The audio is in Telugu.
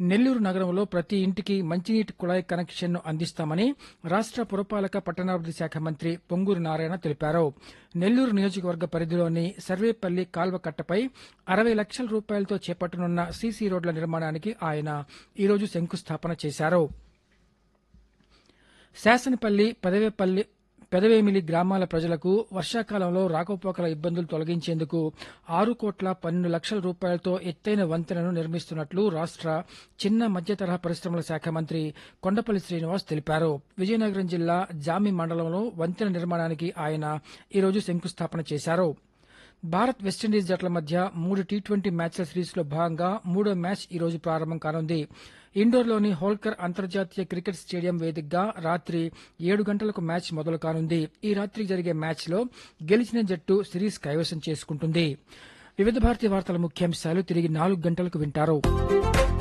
నెల్లూరు నగరంలో ప్రతి ఇంటికి మంచినీటి కుళాయి కనెక్షన్ను అందిస్తామని రాష్ట పురపాలక పట్టణాభివృద్ది శాఖ మంత్రి పొంగూరు నారాయణ తెలిపారు నెల్లూరు నియోజకవర్గ పరిధిలోని సర్వేపల్లి కాల్వ కట్టపై అరవై లక్షల రూపాయలతో చేపట్టనున్న సీసీ రోడ్ల నిర్మాణానికి ఆయన ఈరోజు శంకుస్థాపన చేశారు శాసనపల్లి పదవేపల్లి పెదవేమిలి గ్రామాల ప్రజలకు వర్షాకాలంలో రాకపోకల ఇబ్బందులు తొలగించేందుకు ఆరు కోట్ల పన్నెండు లక్షల రూపాయలతో ఎత్తైన వంతెనను నిర్మిస్తున్నట్లు రాష్ట చిన్న మధ్య తరహా పరిశ్రమల శాఖ మంత్రి కొండపల్లి శ్రీనివాస్ తెలిపారు విజయనగరం జిల్లా జామి మండలంలో వంతెన నిర్మాణానికి ఆయన ఈరోజు శంకుస్థాపన చేశారు భారత్ వెస్టిండీస్ జట్ల మధ్య మూడు టీ ట్వంటీ మ్యాచ్ల సిరీస్లో భాగంగా మూడో మ్యాచ్ ఈ రోజు ప్రారంభం కానుంది ఇండోర్లోని హోల్కర్ అంతర్జాతీయ క్రికెట్ స్టేడియం వేదికగా రాత్రి ఏడు గంటలకు మ్యాచ్ మొదలు కానుంది ఈ రాత్రి జరిగే మ్యాచ్లో గెలిచిన జట్టు సిరీస్ కైవసం చేసుకుంటుంది వివిధ భారతీయ వార్తల ముఖ్యాంశాలు తిరిగి నాలుగు గంటలకు వింటారు